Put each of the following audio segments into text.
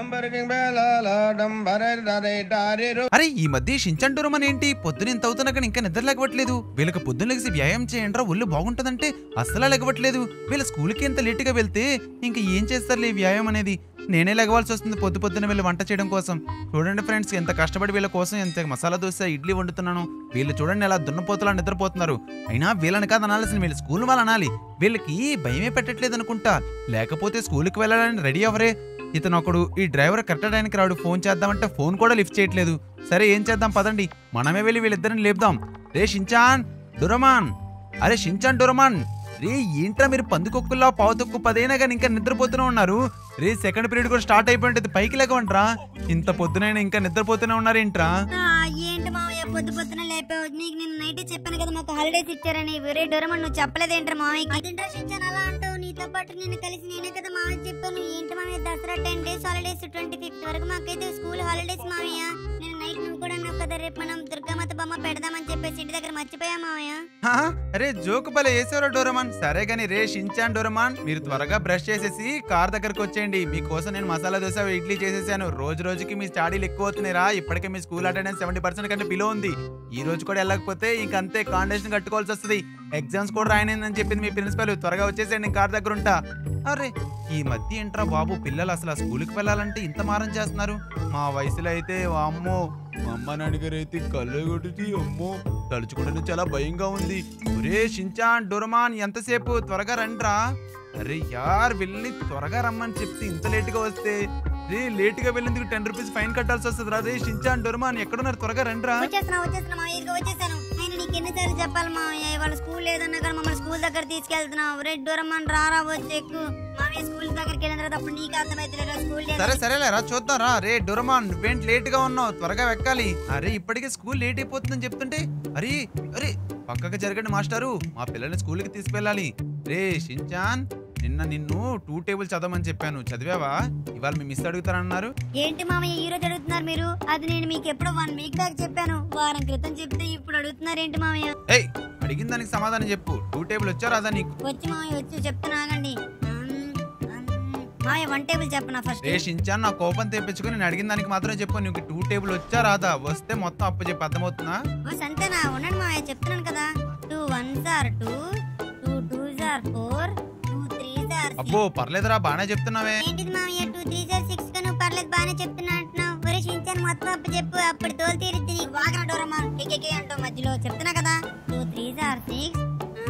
అరే ఈ మధ్య షించండూరమని ఏంటి పొద్దున ఇంత అవుతున్నా కానీ ఇంకా నిద్ర లేకపోవట్లేదు వీళ్ళకి పొద్దున లెగిసి వ్యాయామం చేయండిరా ఒళ్ళు బాగుంటదంటే అస్సలా లెగవట్లేదు వీళ్ళ స్కూల్కి ఇంత లేటుగా వెళ్తే ఇంకా ఏం చేస్తారులే ఈ వ్యాయామం అనేది నేనే లెగవాల్సి వస్తుంది పొద్దు పొద్దున వీళ్ళు వంట చేయడం కోసం చూడండి ఫ్రెండ్స్ ఎంత కష్టపడి వీళ్ళ కోసం ఎంత మసాలా దోశ ఇడ్లీ వండుతున్నాను వీళ్ళు చూడండి ఎలా దున్నపోతులా నిద్రపోతున్నారు అయినా వీళ్ళని కాదు అనాల్సింది వీళ్ళు స్కూల్ వాళ్ళు అనాలి వీళ్ళకి భయమే పెట్టట్లేదు అనుకుంటా లేకపోతే స్కూల్కి వెళ్ళాలని రెడీ అవ్వరే ఇతను ఒకడు ఈ డ్రైవర్ కరెక్ట్ టైంకి రాడు ఫోన్ చేద్దామంటే ఫోన్ కూడా లిఫ్ట్ చేయట్లేదు సరే ఏం చేద్దాం పదండి మనమే వెళ్ళి వీళ్ళిద్దరిని లేపుదాం రే షించాన్ డురమాన్ అరే షించాన్ డురమాన్ రే ఏంట్రా మీరు పందుకొక్కుల్లా పావుతొక్కు పదైనా కానీ ఇంకా నిద్రపోతూనే ఉన్నారు రే సెకండ్ పీరియడ్ కూడా స్టార్ట్ అయిపోయి ఉంటుంది పైకి లేకమంటారా ఇంత పొద్దునైనా ఇంకా నిద్రపోతూనే ఉన్నారేంట్రా ఆ, ఏంటి మావయ్య పొద్దు పొద్దున లేపావు నీకు నేను నైట్ చెప్పాను కదా మాకు హాలిడేస్ ఇచ్చారని వేరే డోరమన్ నువ్వు చెప్పలేదేంట్రా మావయ్య అదేంట్రా షించాన్ అలా అంటావు నీతో పాటు నేను కలిసి నేనే కదా మావయ్య చెప్పాను ఏంటి మావయ్య Dasara ten days holidays twenty fifth వరకు మాకైతే స్కూల్ హాలిడేస్ మావయ్య నేను నైట్ నువ్వు కూడా అన్నావు కదా రేపు మనం దుర్గామాత బొమ్మ పెడదామని చెప్పేసి ఇంటి దగ్గర మర్చిపోయా మావయ్య హా? అరే జోకు భలే వేసారో డోరమాన్ సరే గాని రే షించాన్ డోరమాన్ మీరు త్వరగా బ్రష్ చేసేసి కార్ దగ్గరకు వచ్చేయండి మీకోసం నేను మసాలా దోశ ఇడ్లీ చేసేసాను రోజు రోజుకి మీ స్టడీలు ఎక్కువ అవుతున్నాయిరా ఇప్పటికే మీ స్కూల్ అటెండెన్స్ సెవెంటీ పర్సెంట్ కంటే బిలో ఉంది ఈ రోజు కూడా వెళ్ళకపోతే ఇంక అంతే కాండేషన్ కట్టుకోవాల్సి వస్తుంది ఎగ్జామ్స్ కూడా రాయనని చెప్పింది మీ ప్రిన్సిపల్ త్వరగా వచ్చేసేయండి నేను కార్ దగ్గర ఉంటా అరే ఈ మధ్య ఏంట్రా బాబు పిల్లలు అసలు ఆ స్కూల్కి వెళ్ళాలంటే ఇంత మారం చేస్తున్నారు మా వయసులో అయితే అమ్మో మా అమ్మ నాన్నగారు అయితే కళ్ళు కొట్టి అమ్మో తలుచుకుంటే చాలా భయంగా ఉంది ఒరే షించాన్ డొరమాన్ ఎంతసేపు త్వరగా రండ్రా అరే యార్ వెళ్ళి త్వరగా రమ్మని చెప్తే ఇంత లేట్ గా వస్తే రే లేట్ గా వెళ్ళేందుకు టెన్ రూపీస్ ఫైన్ కట్టాల్సి వస్తుంది రా రే షించాన్ డొరమాన్ ఎక్కడున్నారు త్వరగా రండ్రా వచ్చేస్తున్నా వచ్చేస్తున్నా మావయ్య ఇదిగో వచ్చేసాను ఆయన నీకు ఎన్నిసార్లు చెప్పాలి మావయ్య ఇవాళ స్కూల్ లేదన్నా కానీ మమ్మల్ని స్కూల్ దగ్గర తీసుకెళ్తున్నావు రెడ్ డోరమ్మని రారా వచ్చి ఎక్కువ మావయ్య స్కూల్ దగ్గరికి వెళ్ళిన తర్వాత అప్పుడు నీకు అర్థమైతే స్కూల్ లేదు సరే సరేలేరా చూద్దాం రా రే డొరమాన్ నువ్వేంటి లేట్ గా ఉన్నావు త్వరగా ఎక్కాలి అరే ఇప్పటికే స్కూల్ లేట్ అయిపోతుందని చెప్తుంటే అరే అరే పక్కకి జరగండి మాస్టారు మా పిల్లల్ని స్కూల్కి తీసుకెళ్ళాలి రే షించాన్ నిన్న నిన్ను టూ టేబుల్ చదవమని చెప్పాను చదివావా ఇవాళ మీ మిస్ అడుగుతారన్నారు ఏంటి మామయ్య ఈ రోజు అడుగుతున్నారు మీరు అది నేను మీకు ఎప్పుడో వన్ వీక్ బ్యాక్ చెప్పాను వారం క్రితం చెప్తే ఇప్పుడు అడుగుతున్నారు ఏంటి మామయ్య ఏయ్ అడిగిన దానికి సమాధానం చెప్పు టూ టేబుల్ వచ్చారా అదా నీకు వచ్చి మామయ్య వచ్చి చెప్తున్నా ఆగండి అమ్, అమ్. మామయ్య వన్ టేబుల్ చెప్పనా ఫస్ట్ రే షించాన్ నా కోపం తెప్పించుకుని నేను అడిగిన దానికి మాత్రం చెప్పు నీకు టూ టేబుల్ వచ్చా రాదా వస్తే మొత్తం అప్పు చెప్పి అర్థమవుతుందా ఓ సంతేనా ఉండండి మామయ్య చెప్తున్నాను కదా two one sir two two two sir four two three sir అబ్బో పర్లేదురా బానే చెప్తున్నావే ఏంటిది మామయ్య టూ త్రీ సార్ సిక్స్ గా నువ్వు పర్లేదు బాగానే చెప్తున్నా అంటున్నావు ఒరే షించాన్ మొత్తం అప్పు చెప్పు అప్పుడు తోలు తీరిద్ది నీకు వాగన డోరమా కేకే అంటావు మధ్యలో చెప్తున్నా కదా two three sir six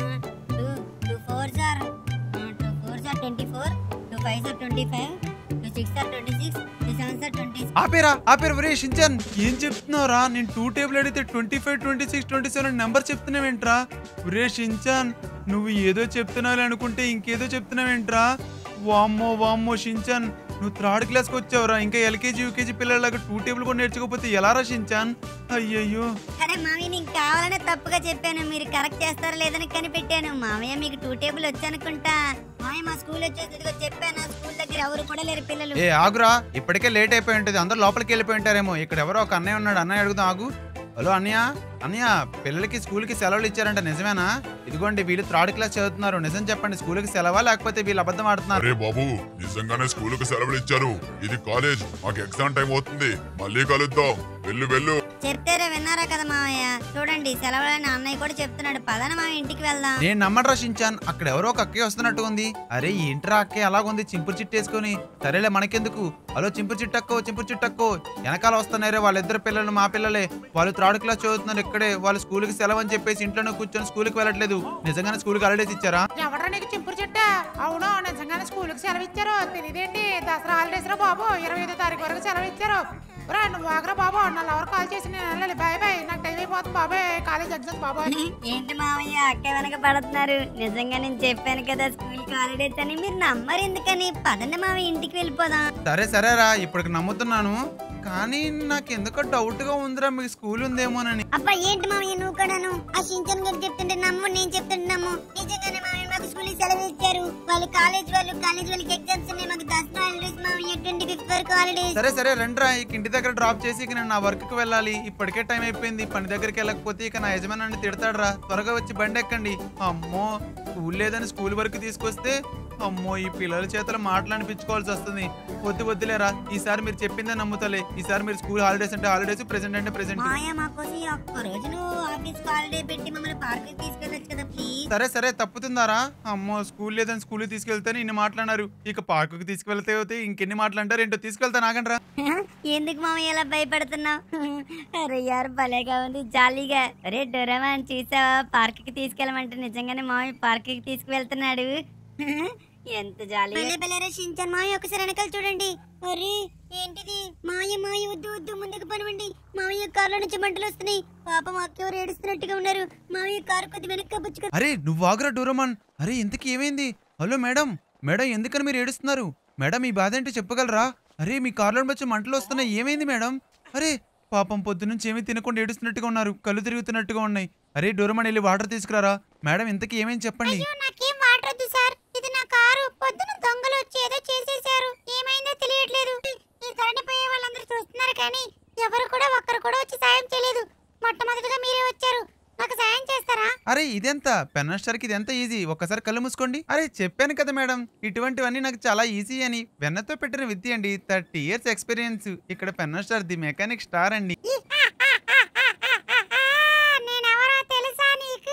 two two four sir two four sir twenty four two five sir twenty five two six sir twenty six two seven sir twenty ఆపేరా ఆపేరా ఒరే షించాన్ ఏం చెప్తున్నావురా నేను టూ టేబుల్ అడిగితే twenty five twenty six twenty seven number చెప్తున్నావేంట్రా ఒరే Shinchan నువ్వు ఏదో చెప్తున్నావు అనుకుంటే ఇంకేదో చెప్తున్నావేంట్రా వామ్మో వామ్మో షించాన్ నువ్వు థర్డ్ క్లాస్కి వచ్చావురా ఇంకా ఎల్కేజీ యూకేజీ పిల్లలాగా టూ టేబుల్ కూడా నేర్చుకోకపోతే ఎలా రా షించాన్ అయ్యయ్యో అరే మామయ్య నీకు కావాలనే తప్పుగా చెప్పాను మీరు కరెక్ట్ చేస్తారా లేదని కనిపెట్టాను మామయ్య మీకు టూ టేబుల్ వచ్చనుకుంటా మామయ్య మా స్కూల్ వచ్చేసి ఇదిగో చెప్పాను స్కూల్ దగ్గర ఎవరు కూడా లేరు పిల్లలు ఏ ఆగురా ఇప్పటికే లేట్ అయిపోయి ఉంటుంది అందరూ లోపలికి వెళ్ళిపోయి ఉంటారేమో ఇక్కడ ఎవరో ఒక అన్నయ్య ఉన్నాడు అన్నయ్య అడుగుదాం ఆగు హలో అన్నయ్య అన్నయ్య పిల్లలకి స్కూల్కి సెలవులు ఇచ్చారంట నిజమేనా ఇదిగోండి వీళ్ళు థర్డ్ క్లాస్ చదువుతున్నారు నిజం చెప్పండి స్కూల్కి సెలవా లేకపోతే వీళ్ళు అబద్ధం ఆడుతున్నారు అరే బాబు నిజంగానే స్కూలుకు సెలవులు ఇచ్చారు ఇది కాలేజ్ మాకు ఎగ్జామ్ టైం అవుతుంది మళ్ళీ కలుద్దాం వెళ్ళు వెళ్ళు చెప్తారా విన్నారా కదా మామయ్య చూడండి సెలవులని అన్నయ్య కూడా చెప్తున్నాడు పదన మా ఇంటికి వెళ్దాం నేను నమ్మడు రచించాను అక్కడ ఎవరో ఒక అక్కయ్య వస్తున్నట్టు ఉంది అరే ఏంట్రా అక్కయ్య అలాగుంది చింపురు చిట్టు వేసుకొని సరేలే మనకెందుకు హలో చింపురు చిట్టక్కో చింపురు చిట్టక్కో వెనకాల వస్తున్నారే వాళ్ళిద్దరు పిల్లలు మా పిల్లలే వాళ్ళు థర్డ్ క్లాస్ చదువుతున్నారు ఇక్కడే వాళ్ళు స్కూల్కి సెలవు అని చెప్పేసి ఇంట్లోనే కూర్చొని స్కూల్కి వెళ్ళట్లేదు నిజంగానే స్కూల్కి హాలిడేస్ ఇచ్చారా ఎవడ్రా నీకు చింపురు చెట్ట అవును నిజంగానే స్కూల్కి సెలవు ఇచ్చారు తెలియదేంటి దసరా హాలిడేస్ రా బాబు ఇరవై ఐదో తారీఖు వరకు సెలవు ఇచ్చారు రా నువ్వు ఆగరా బాబు నన్ను ఎవరు కాల్ చేసి నేను వెళ్ళాలి బాయ్ బాయ్ నాకు టైం అయిపోతుంది బాబాయ్ కాలేజ్ ఎగ్జామ్స్ బాబాయ్ ఏంటి మామయ్య అక్క వెనక పడుతున్నారు నిజంగా నేను చెప్పాను కదా స్కూల్ హాలిడేస్ అని మీరు నమ్మరు ఎందుకని పదండి మామయ్య ఇంటికి వెళ్ళిపోదాం సరే సరేరా ఇప్పటికి నమ్ముతున్నాను కానీ నాకు ఎందుకో డౌట్ గా ఉందిరా మీకు స్కూల్ ఉందేమోనని అబ్బా ఏంటి మామయ్య నువ్వు కూడాను ఆ షించన్ గారు చెప్తుంటే నమ్ము నేను చెప్తుంటే నమ్ము నిజంగానే మామయ్య మాకు స్కూల్ సెలవు ఇచ్చారు వాళ్ళు కాలేజ్ వాళ్ళు కాలేజ్ వాళ్ళకి ఎగ్జామ్స్ ఉన్నాయి మాకు దసరా హాలిడేస్ మామయ్య ట్వంటీ ఫిఫ్త్ వరకు హాలిడేస్ సరే సరే రండిరా ఇక ఇంటి దగ్గర డ్రాప్ చేసి ఇక నేను నా వర్క్ కి వెళ్ళాలి ఇప్పటికే టైం అయిపోయింది పని దగ్గరికి వెళ్ళకపోతే ఇక నా యజమాని తిడతాడురా త్వరగా వచ్చి బండి ఎక్కండి అమ్మో స్కూల్ లేదని స్కూల్ వరకు తీసుకొస్తే అమ్మో ఈ పిల్లల చేతుల మాట్లాడిపించుకోవాల్సి వస్తుంది వద్దు వద్దులేరా ఈసారి మీరు చెప్పిందే నమ్ముతలే ఈసారి మీరు స్కూల్ హాలిడేస్ అంటే హాలిడేస్ ప్రెసెంట్ అంటే ప్రెసెంట్ మావయ్య మా కోసం ఈ ఒక్క రోజు నువ్వు ఆఫీస్ హాలిడే పెట్టి మమ్మల్ని పార్క్ తీసుకెళ్ళొచ్చు కదా ప్లీజ్ సరే సరే తప్పుతుందారా అమ్మో స్కూల్ లేదని స్కూల్ తీసుకెళ్తే ఇన్ని మాట్లాడారు ఇక పార్కుకి తీసుకెళ్తే అయితే ఇంకెన్ని మాట్లాడారు ఏంటో తీసుకెళ్తాను ఆగండ్రా ఎందుకు మామయ్య ఇలా భయపడుతున్నావు అరే యార్ భలేగా ఉంది జాలీగా అరే డొరమాన్ చూసావా పార్క్ కి తీసుకెళ్ళమంటే నిజంగానే మామయ్య పార్క్ కి తీసుకువెళ్తున్నాడు ఎంత జాలి రక్షించాను మామయ్య ఒకసారి వెనకాల చూడండి అరే ఏంటిది మాయ మాయ వద్దు వద్దు ముందుకు పనివ్వండి మామయ్య కారులో నుంచి మంటలు వస్తున్నాయి పాపం అక్కెవరు ఏడుస్తున్నట్టుగా ఉన్నారు మామయ్య కారు కొద్ది వెనక్కి పుచ్చుకో అరే నువ్వు ఆగురా డోరమాన్ అరే ఇంతకీ ఏమైంది హలో మేడం మేడం ఎందుకని మీరు ఏడుస్తున్నారు మేడం మీ బాధ ఏంటో చెప్పగలరా అరే మీ కార్లో వచ్చి మంటలు వస్తున్నాయి ఏమైంది మేడం అరే పాపం పొద్దునుంచి ఏమీ తినకుండా ఏడుస్తున్నట్టుగా ఉన్నారు కళ్ళు తిరుగుతున్నట్టుగా ఉన్నాయి అరే డోరమాన్ వెళ్ళి వాటర్ తీసుకురారా మేడం ఇంతకీ ఏమైంది చెప్పండి నాకేం వాటర్ వద్దు సార్ ఇది నా కారు పొద్దున దొంగలు వచ్చి ఏదో చేసేసారు ఏమైందో తెలియట్లేదు ఈ కరెంట్ పోయే వాళ్ళందరూ చూస్తున్నారు కానీ ఎవరు కూడా ఒక్కరు కూడా వచ్చి సాయం చేయలేదు మొట్టమొదటిగా మీరే వచ్చారు నాకు సాయం చేస్తారా అరే ఇదెంత పెన్నస్టర్కి ఇదెంత ఈజీ ఒక్కసారి కళ్ళు మూసుకోండి అరే చెప్పాను కదా మేడం ఇటువంటివన్నీ నాకు చాలా ఈజీ అని వెన్నతో పెట్టిన విద్య అండి థర్టీ ఇయర్స్ ఎక్స్పీరియన్స్ ఇక్కడ పెన్నస్టార్ ది మెకానిక్ స్టార్ అండి నేనెవరో తెలుసా నీకు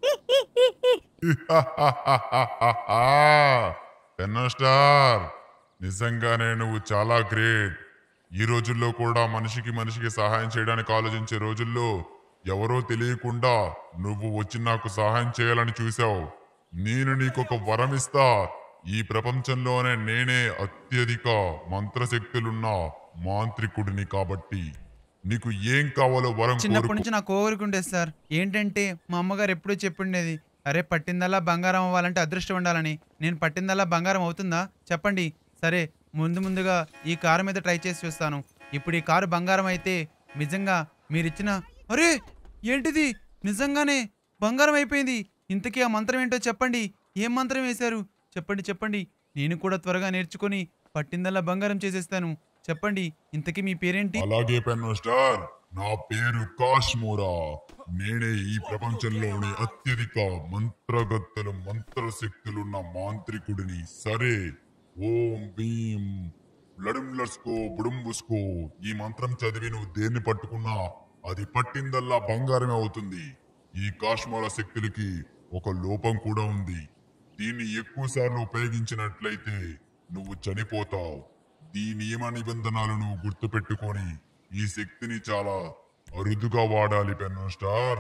పెన్న స్టార్ నిజంగానే నువ్వు చాలా గ్రేట్ ఈ రోజుల్లో కూడా మనిషికి మనిషికి సహాయం చేయడానికి ఆలోచించే రోజుల్లో ఎవరో తెలియకుండా నువ్వు వచ్చి నాకు సహాయం చేయాలని చూసావు నేను నీకొక వరం ఇస్తా ఈ ప్రపంచంలోనే నేనే అత్యధిక మంత్రశక్తులున్న మాంత్రికుడిని కాబట్టి నీకు ఏం కావాలో వరం చిన్నప్పటి కోరుకో నుంచి నాకు కోరుకుంటే సార్ ఏంటంటే మా అమ్మగారు ఎప్పుడూ చెప్పుండేది అరే పట్టిందల్లా బంగారం అవ్వాలంటే అదృష్టం ఉండాలని నేను పట్టిందల్లా బంగారం అవుతుందా చెప్పండి సరే ముందు ముందుగా ఈ కారు మీద ట్రై చేసి చూస్తాను ఇప్పుడు ఈ కారు బంగారం అయితే నిజంగా మీరిచ్చిన అరే ఏంటిది నిజంగానే బంగారం అయిపోయింది ఇంతకీ ఆ మంత్రం ఏంటో చెప్పండి ఏం మంత్రం వేశారు చెప్పండి చెప్పండి నేను కూడా త్వరగా నేర్చుకొని పట్టిందల్లా బంగారం చేసేస్తాను చెప్పండి ఇంతకీ మీ పేరేంటి అలాగే పెన్ను స్టార్ నా పేరు కాశ్మూరా నేనే ఈ ప్రపంచంలోని అత్యధిక మంత్రగత్తెలు మంత్రశక్తులున్న మాంత్రికుడిని సరే ఓం భీం లడుంలర్స్కో బుడుంబుస్కో ఈ మంత్రం చదివి నువ్వు దేన్ని పట్టుకున్నా అది పట్టిందల్లా బంగారమే అవుతుంది ఈ కాశ్మీర శక్తులకి ఒక లోపం కూడా ఉంది దీన్ని ఎక్కువ సార్లు ఉపయోగించినట్లయితే నువ్వు చనిపోతావు ఈ నియమ నిబంధనలను గుర్తుపెట్టుకొని ఈ శక్తిని చాలా అరుదుగా వాడాలి పెన్ను స్టార్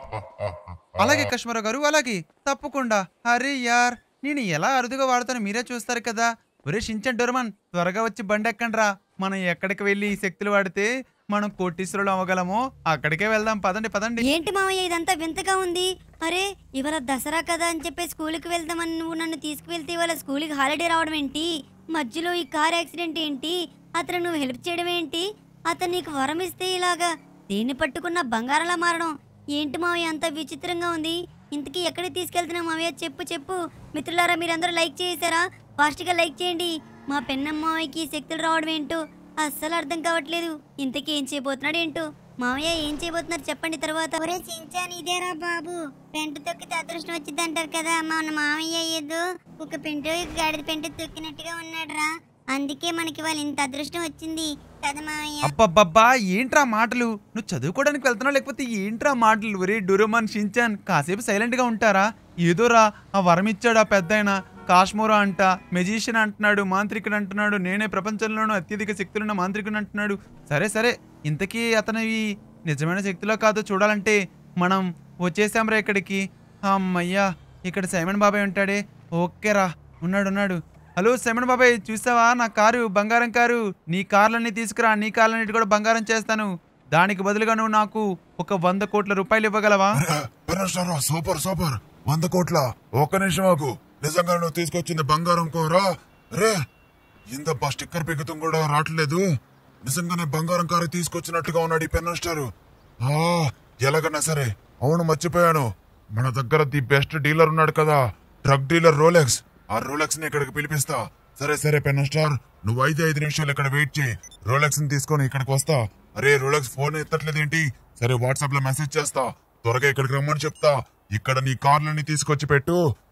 అలాగే కశ్మర గారు అలాగే తప్పకుండా అరే యార్ నేను ఎలా అరుదుగా వాడతాను మీరే చూస్తారు కదా ఒరే షించన్ డోర్మన్ త్వరగా వచ్చి బండి ఎక్కండ్రా మనం ఎక్కడికి వెళ్ళి ఈ శక్తులు వాడితే మనం కోటీశ్వరులు అవ్వగలమో అక్కడికే వెళ్దాం పదండి పదండి ఏంటి మావయ్య ఇదంతా వింతగా ఉంది అరే ఇవాళ దసరా కదా అని చెప్పి స్కూల్కి వెళ్దామని నువ్వు నన్ను తీసుకువెళ్తే ఇవాళ స్కూల్కి హాలిడే రావడం ఏంటి మధ్యలో ఈ కార్ యాక్సిడెంట్ ఏంటి అతను నువ్వు హెల్ప్ చేయడం ఏంటి అతను నీకు వరం ఇస్తే ఇలాగా దేన్ని పట్టుకున్న బంగారంలా మారడం ఏంటి మావయ్య అంత విచిత్రంగా ఉంది ఇంతకీ ఎక్కడికి తీసుకెళ్తున్నావు మావయ్య చెప్పు చెప్పు మిత్రులారా మీరందరూ లైక్ చేశారా ఫాస్ట్గా లైక్ చేయండి మా పెన్నమ్మ మావయ్యకి ఈ శక్తులు రావడం ఏంటో అస్సలు అర్థం కావట్లేదు ఇంతకీ ఏం చేయబోతున్నాడు ఏంటో మామయ్య ఏం చేయబోతున్నారు చెప్పండి తర్వాత ఒరే చించాన్ ఇదేరా బాబు పెంట తొక్కితే అదృష్టం వచ్చింది అంటారు కదా మన మామయ్య ఏదో ఒక పెంట గాడిద పెంట తొక్కినట్టుగా ఉన్నాడురా అందుకే మనకి వాళ్ళు ఇంత అదృష్టం వచ్చింది కదా మామయ్య అబ్బబ్బబ్బా ఏంట్రా మాటలు నువ్వు చదువుకోవడానికి వెళ్తున్నావు లేకపోతే ఏంట్రా మాటలు ఒరే డోరోమాన్ షించాన్ కాసేపు సైలెంట్ గా ఉంటారా ఏదోరా ఆ వరం ఇచ్చాడు ఆ పెద్దాయన కాశ్మోరా అంట మెజిషియన్ అంటున్నాడు మాంత్రికుడు అంటున్నాడు నేనే ప్రపంచంలోనూ అత్యధిక శక్తులున్న మాంత్రికుడు అంటున్నాడు సరే సరే ఇంతకీ అతనివి నిజమైన శక్తిలో కాదో చూడాలంటే మనం వచ్చేసాంరా ఇక్కడికి అమ్మయ్యా ఇక్కడ సైమన్ బాబాయ్ ఉంటాడే ఓకేరా ఉన్నాడు ఉన్నాడు హలో సెమన్ బాబాయ్ చూసావా నా కారు బంగారం కారు నీ కార్లన్నీ తీసుకురా నీ కార్లన్నిటి కూడా బంగారం చేస్తాను దానికి బదులుగా నువ్వు నాకు ఒక వంద కోట్ల రూపాయలు ఇవ్వగలవా పెనస్టారా సూపర్ సూపర్ వంద కోట్ల ఒక్క నిమిషం ఆకు నిజంగా నువ్వు తీసుకొచ్చింది బంగారం కోరా రే ఇంత బా స్టిక్కర్ పెగుతం కూడా రావట్లేదు నిజంగానే బంగారం కారు తీసుకొచ్చినట్టుగా ఉన్నాడు ఈ పెన్నస్టారు ఆ ఎలాగన్నా సరే అవును మర్చిపోయాను మన దగ్గర ది బెస్ట్ డీలర్ ఉన్నాడు కదా డ్రగ్ డీలర్ రోలెక్స్ ఆ రోలెక్స్ ని ఇక్కడికి పిలిపిస్తా సరే సరే పెన్నస్టార్ నువ్వు ఐదు ఐదు నిమిషాలు ఇక్కడ వెయిట్ చేయి రోలెక్స్ ని తీసుకొని ఇక్కడికి వస్తా అరే రోలెక్స్ ఫోన్ ఎత్తట్లేదేంటి సరే వాట్సాప్ లో మెసేజ్ చేస్తా త్వరగా ఇక్కడికి రమ్మని చెప్తా ఇక్కడ నీ కార్లని తీసుకొచ్చి పెట్టు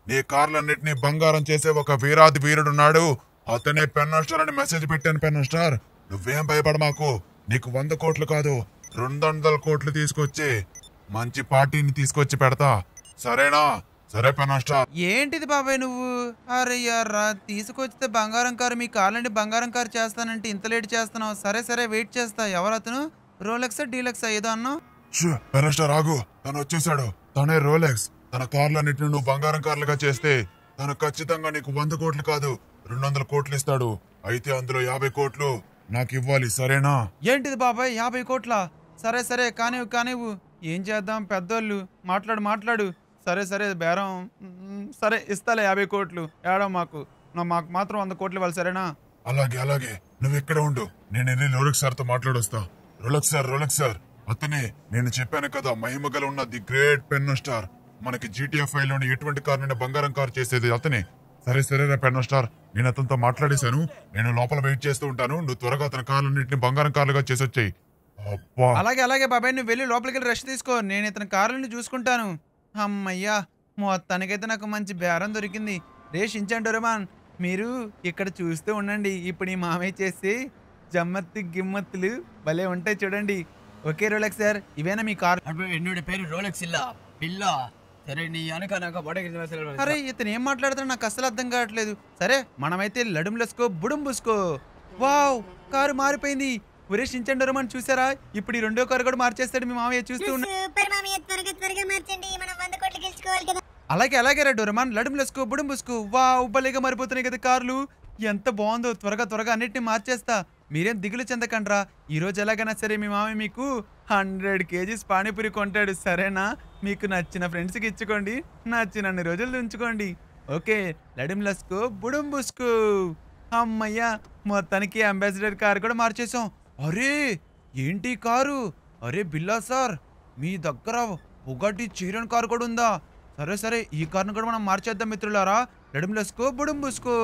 నీ కార్లన్నిటినీ బంగారం చేసే ఒక వీరాది వీరుడున్నాడు అతనే పెన్నస్టార్ అని మెసేజ్ పెట్టాను పెన్నస్టార్ నువ్వేం భయపడ మాకు నీకు వంద కోట్లు కాదు రెండు వందల కోట్లు తీసుకొచ్చి మంచి పార్టీని తీసుకొచ్చి పెడతా సరేనా సరే పెన్నస్టార్ ఏంటిది బాబాయ్ నువ్వు అరే యార్రా తీసుకొచ్చితే బంగారం కారు మీ కాలండి బంగారం కారు చేస్తానంటే ఇంత లేట్ చేస్తున్నావు సరే సరే వెయిట్ చేస్తా ఎవరు అతను రోలెక్సా డీలక్సా ఏదో అన్నావు పెన్నస్టార్ ఆగు తను వచ్చేసాడు తనే రోలెక్స్ తన కార్లన్నిటిని నువ్వు బంగారం కార్లుగా చేస్తే తను ఖచ్చితంగా నీకు వంద కోట్లు కాదు రెండు వందల కోట్లు ఇస్తాడు అయితే అందులో యాభై కోట్లు నాకు ఇవ్వాలి సరేనా ఏంటిది బాబాయ్ యాభై కోట్ల సరే సరే కానివ్వు కానివ్వు ఏం చేద్దాం పెద్దోళ్ళు మాట్లాడు మాట్లాడు సరే సరే బేరం మ్, సరే ఇస్తాలే యాభై కోట్లు ఏడో మాకు నా మాకు మాత్రం వంద కోట్లు ఇవ్వాలి సరేనా అలాగే అలాగే నువ్వు ఇక్కడ ఉండు నేను వెళ్ళి రోలెక్స్ సార్ తో మాట్లాడొస్తా రోలెక్స్ సార్ రోలెక్స్ సార్ అతనే నేను చెప్పాను కదా మహిమగల ఉన్న ది గ్రేట్ పెన్ స్టార్ మనకి జీటీఎఫ్ లోని ఎటువంటి కారు బంగారం కారు చేసేది అతనే సరే సరే రా పెన్ స్టార్ నేను అతనితో మాట్లాడేశాను నేను లోపల వెయిట్ చేస్తూ ఉంటాను నువ్వు త్వరగా అతని కార్లన్నింటిని బంగారం కార్లుగా చేసి వచ్చాయి అబ్బా అలాగే అలాగే బాబాయ్ నువ్వు వెళ్ళి లోపలికి వెళ్ళి రెస్ట్ తీసుకో నేను ఇతని కారుని చూసుకుంటాను అమ్మయ్యా మొత్తానికైతే నాకు మంచి బేరం దొరికింది రే షించాన్ డొరమాన్ మీరు ఇక్కడ చూస్తూ ఉండండి ఇప్పుడు ఈ మామయ్య చేసి జమ్మత్తి గిమ్మత్తులు భలే ఉంటాయి చూడండి ఓకే రోలక్ సార్ ఇవేనా మీ కార్ அன்பு, என்னோட பேரு ரோலக்ஸ் இல்ல பில்லா சரி நீ எனக்கு నాకు படகு అరే ఇతను ఏం మాట్లాడుతాడు నాకు అసలు అర్థం కావట్లేదు సరే మనమైతే లడుములసుకో బుడుంబుసుకో వావ్ కారు మారిపోయింది ఒరే షించాన్ డొరమాన్ చూసారా ఇప్పుడు ఈ రెండో కారు కూడా మార్చేస్తాడు మీ మామయ్య చూస్తూ ఉన్నా సూపర్ మామయ్య త్వరగా త్వరగా మార్చండి మనం వంద కోట్లు గెలుచుకోవాలి కదా అలాగే అలాగే రా డోరమాన్ లడుములేసుకో బుడుంబుసుకో వా ఉబ్బలేగా మారిపోతున్నాయి కదా కార్లు ఎంత బాగుందో త్వరగా త్వరగా అన్నిటిని మార్చేస్తా మీరేం దిగులు చెందకండ్రా ఈ రోజు ఎలాగైనా సరే మీ మామయ్య మీకు హండ్రెడ్ కేజీస్ పానీపూరి కొంటాడు సరేనా మీకు నచ్చిన ఫ్రెండ్స్కి ఇచ్చుకోండి నచ్చినన్ని రోజులు ఉంచుకోండి ఓకే లడుములస్కో బుడుంబుస్కో అమ్మయ్యా మొత్తానికి అంబాసిడర్ కారు కూడా మార్చేసాం అరే ఏంటి ఈ కారు అరే బిల్లా సార్ మీ దగ్గర ఒకటి చీరన్ కారు కూడా ఉందా సరే సరే ఈ కారును కూడా మనం మార్చేద్దాం మిత్రులారా లడుములేసుకో బుడుంబుసుకో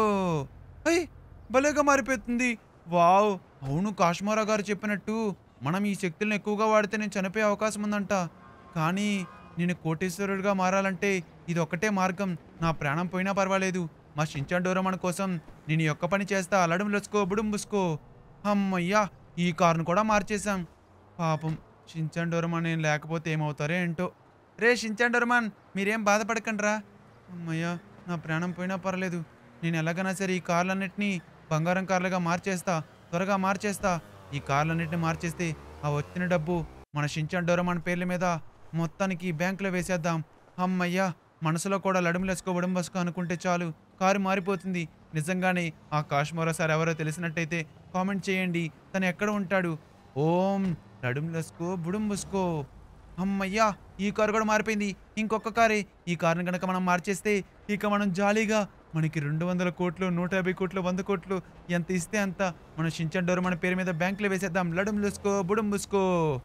అయ్ భలేగా మారిపోతుంది వావ్ అవును కాశ్మీరా గారు చెప్పినట్టు మనం ఈ శక్తులను ఎక్కువగా వాడితే నేను చనిపోయే అవకాశం ఉందంట కానీ నేను కోటేశ్వరుడిగా మారాలంటే ఇది ఒక్కటే మార్గం నా ప్రాణం పోయినా పర్వాలేదు మా షించాన్ డోరమన్ కోసం నేను ఈ ఒక్క పని చేస్తా లడుములసుకో బుడుంబుసుకో అమ్మయ్యా ఈ కారును కూడా మార్చేశాం పాపం షించాన్ డోరమన్ నేను లేకపోతే ఏమవుతారో ఏంటో రే షించాన్ డోరమాన్ మీరేం బాధపడకండిరా అమ్మయ్యా నా ప్రాణం పోయినా పర్లేదు నేను ఎలాగైనా సరే ఈ కార్లన్నిటినీ బంగారం కార్లుగా మార్చేస్తా త్వరగా మార్చేస్తా ఈ కార్లన్నిటిని మార్చేస్తే ఆ వచ్చిన డబ్బు మన షించాన్ డోరమాన్ పేర్ల మీద మొత్తానికి బ్యాంకులో వేసేద్దాం అమ్మయ్యా మనసులో కూడా లడుములేసుకో ఉడంబసుకో అనుకుంటే చాలు కారు మారిపోతుంది నిజంగానే ఆ కాశ్మీర సార్ ఎవరో తెలిసినట్టయితే కామెంట్ చేయండి తను ఎక్కడ ఉంటాడు ఓం లడుములసుకో బుడుంబుసుకో అమ్మయ్యా ఈ కారు కూడా మారిపోయింది ఇంకొక కారే ఈ కారుని కనుక మనం మార్చేస్తే ఇక మనం జాలీగా మనకి రెండు వందల కోట్లు నూట యాభై కోట్లు వంద కోట్లు ఎంత ఇస్తే అంత మన షించన్ డోర్ మన పేరు మీద బ్యాంకులో వేసేద్దాం లడుములుసుకో బుడుంబుసుకో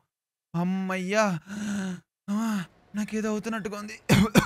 అమ్మయ్యా ఆ, నాకేదో అవుతున్నట్టుగా ఉంది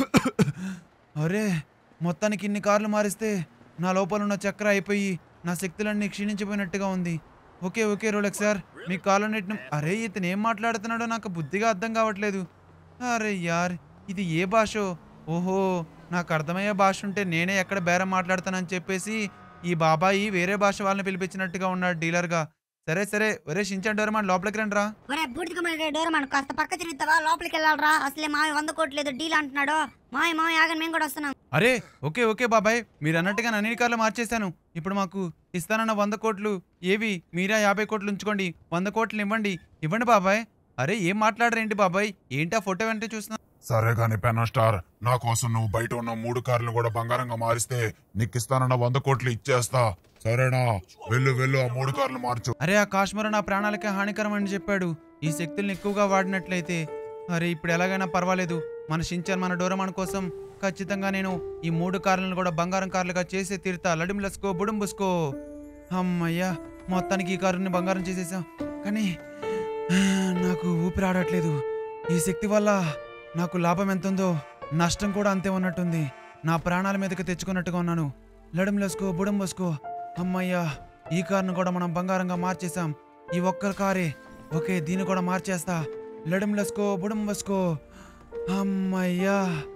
అరే మొత్తానికి ఇన్ని కార్లు మారిస్తే నా లోపల ఉన్న చక్ర అయిపోయి నా శక్తులన్నీ క్షీణించిపోయినట్టుగా ఉంది ఓకే ఓకే రోలక్ సార్ మీ కార్లన్నిటిని అరే ఇతను ఏం మాట్లాడుతున్నాడో నాకు బుద్ధిగా అర్థం కావట్లేదు అరే యార్ ఇది ఏ భాషో ఓహో నాకు అర్థమయ్యే భాష ఉంటే నేనే ఎక్కడ బేరం మాట్లాడతానని చెప్పేసి ఈ బాబాయి వేరే భాష వాళ్ళని పిలిపించినట్టుగా ఉన్నాడు డీలర్గా సరే సరే ఒరే షించాన్ డోరమాన్ లోపలికి రండి రా ఒరే బూడిదకమైన డోర్ మనం కాస్త పక్క తిరుగుతావా లోపలికి వెళ్ళాలరా అసలే మావి వంద కోట్లు ఏదో డీల్ అంటున్నాడు మావి మావి ఆగని మేము కూడా వస్తున్నాం అరే ఓకే ఓకే బాబాయ్ మీరు అన్నట్టుగా అన్ని కార్లు మార్చేశాను ఇప్పుడు మాకు ఇస్తానన్న వంద కోట్లు ఏవి మీరా యాభై కోట్లు ఉంచుకోండి వంద కోట్లు ఇవ్వండి ఇవ్వండి బాబాయ్ అరే ఏం మాట్లాడరేంటి బాబాయ్ ఏంటి ఆ ఫోటో వెంటనే చూస్తున్నా సరే గాని పెన్ స్టార్ నా కోసం నువ్వు బయట ఉన్న మూడు కార్లు కూడా బంగారంగా మారిస్తే నీకు ఇస్తానన్న వంద కోట్లు ఇచ్చేస్తా సరేనా వెళ్ళు వెళ్ళు ఆ మూడు కార్లు మార్చు అరే ఆ కాశ్మీర్ నా ప్రాణాలకే హానికరం అని చెప్పాడు ఈ శక్తుల్ని ఎక్కువగా వాడినట్లయితే అరే ఇప్పుడు ఎలాగైనా పర్వాలేదు మన షించాన్ మన డోరమాన్ కోసం ఖచ్చితంగా నేను ఈ మూడు కార్లను కూడా బంగారం కార్లుగా చేసే తీరుతా లడిములసుకో బుడుంబుసుకో అమ్మయ్యా మొత్తానికి ఈ కారుని బంగారం చేసేసాం కానీ ఆ, నాకు ఊపిరి ఆడట్లేదు ఈ శక్తి వల్ల నాకు లాభం ఎంత ఉందో నష్టం కూడా అంతే ఉన్నట్టుంది నా ప్రాణాల మీదకి తెచ్చుకున్నట్టుగా ఉన్నాను లడంలేసుకో బుడంబోసుకో అమ్మయ్యా ఈ కారును కూడా మనం బంగారంగా మార్చేసాం ఈ ఒక్క కారే ఓకే దీన్ని కూడా మార్చేస్తా లడంలేసుకో బుడంబోసుకో అమ్మయ్యా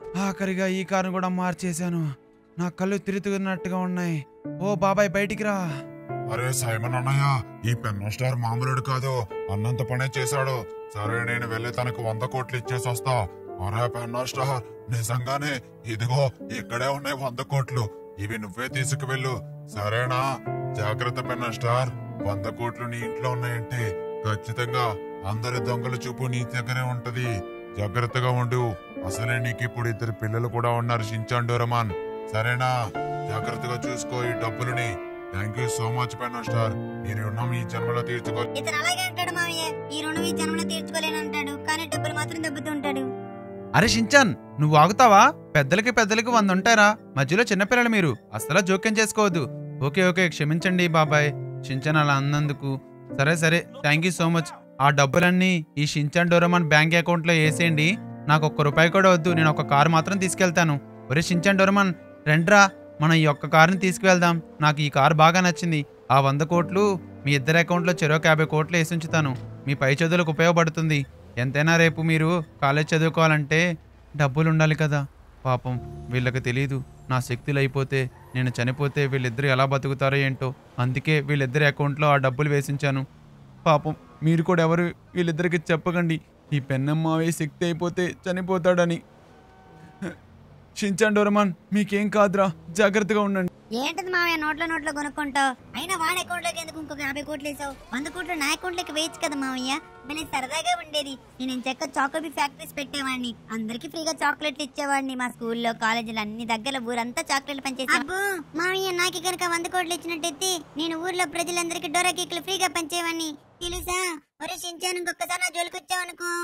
ఆఖరిగా ఈ కారును కూడా మార్చేశాను నా కళ్ళు తిరుగుతున్నట్టుగా ఉన్నాయి ఓ బాబాయ్ బయటికి రా అరే సైమన్ అన్నయ్య ఈ పెన్ స్టార్ మామూలుడు కాదు అన్నంత పనే చేశాడు సరే నేను వెళ్ళి తనకు వంద కోట్లు ఇచ్చేసి వస్తా అరే పెన్ స్టార్ నిజంగానే ఇదిగో ఇక్కడే ఉన్నాయి వంద కోట్లు ఇవి నువ్వే తీసుకువెళ్ళు సరేనా జాగ్రత్త పెన్ స్టార్ వంద కోట్లు నీ ఇంట్లో ఉన్నాయంటే ఖచ్చితంగా అందరి దొంగల చూపు నీ దగ్గరే ఉంటది జాగ్రత్తగా ఉండు అసలే నీకు ఇప్పుడు ఇద్దరు పిల్లలు కూడా ఉన్నారు షించాన్ డోరమాన్ సరేనా జాగ్రత్తగా చూసుకో ఈ డబ్బులని thank you so much pen star ఈ రుణం ఈ జన్మలో తీర్చుకో ఇతను అలాగే అంటాడు మామయ్య ఈ రుణం ఈ జన్మలో తీర్చుకోలేనంటాడు కానీ డబ్బులు మాత్రం దెబ్బతూ ఉంటాడు అరే షించాన్ నువ్వు ఆగుతావా పెద్దలకి పెద్దలకి వంద ఉంటారా మధ్యలో చిన్నపిల్లలు మీరు అసలు జోక్యం చేసుకోవద్దు ఓకే ఓకే క్షమించండి బాబాయ్ షించాన్ అలా అన్నందుకు సరే సరే థ్యాంక్ యూ సో మచ్ ఆ డబ్బులన్నీ ఈ షించాన్ డోరమాన్ బ్యాంక్ అకౌంట్లో వేసేయండి నాకు ఒక్క రూపాయి కూడా వద్దు నేను ఒక కారు మాత్రం తీసుకెళ్తాను ఒరే షించాన్ డోరమాన్ రండ్రా మనం ఈ ఒక్క కారుని తీసుకువెళ్దాం నాకు ఈ కారు బాగా నచ్చింది ఆ వంద కోట్లు మీ ఇద్దరి అకౌంట్లో చెరొక యాభై కోట్లు వేసి ఉంచుతాను మీ పై చదువులకు ఉపయోగపడుతుంది ఎంతైనా రేపు మీరు కాలేజ్ చదువుకోవాలంటే డబ్బులు ఉండాలి కదా పాపం వీళ్ళకి తెలియదు నా శక్తులు అయిపోతే నేను చనిపోతే వీళ్ళిద్దరు ఎలా బతుకుతారో ఏంటో అందుకే వీళ్ళిద్దరి అకౌంట్లో ఆ డబ్బులు వేసించాను పాపం మీరు కూడా ఎవరు వీళ్ళిద్దరికి చెప్పకండి ఈ పెన్నమ్మావే శక్తి అయిపోతే చనిపోతాడని షించాన్ డోరమాన్ మీకేం కాదురా జాగ్రత్తగా ఉండండి ఏంటిది మామయ్య నోట్లో నోట్లో కొనుక్కుంటావు అయినా వాడి అకౌంట్ లోకి ఎందుకు ఇంకొక యాభై కోట్లు వేసావు వంద కోట్లు నా అకౌంట్ లోకి వేయచ్చు కదా మామయ్య భలే సరదాగా ఉండేది నేను చెక్క చాకోబీ ఫ్యాక్టరీస్ పెట్టేవాడిని అందరికి ఫ్రీగా చాక్లెట్లు ఇచ్చేవాడిని మా స్కూల్లో కాలేజీలో అన్ని దగ్గర ఊరంతా చాక్లెట్లు పంచేసి అబ్బో మామయ్య నాకు కనుక వంద కోట్లు ఇచ్చినట్టయితే నేను ఊర్లో ప్రజలందరికీ డోరా కేకులు ఫ్రీగా పంచేవాడిని తెలుసా ఒరే షించాను ఇంకొకసారి నా జోలికి వచ్చావనుకో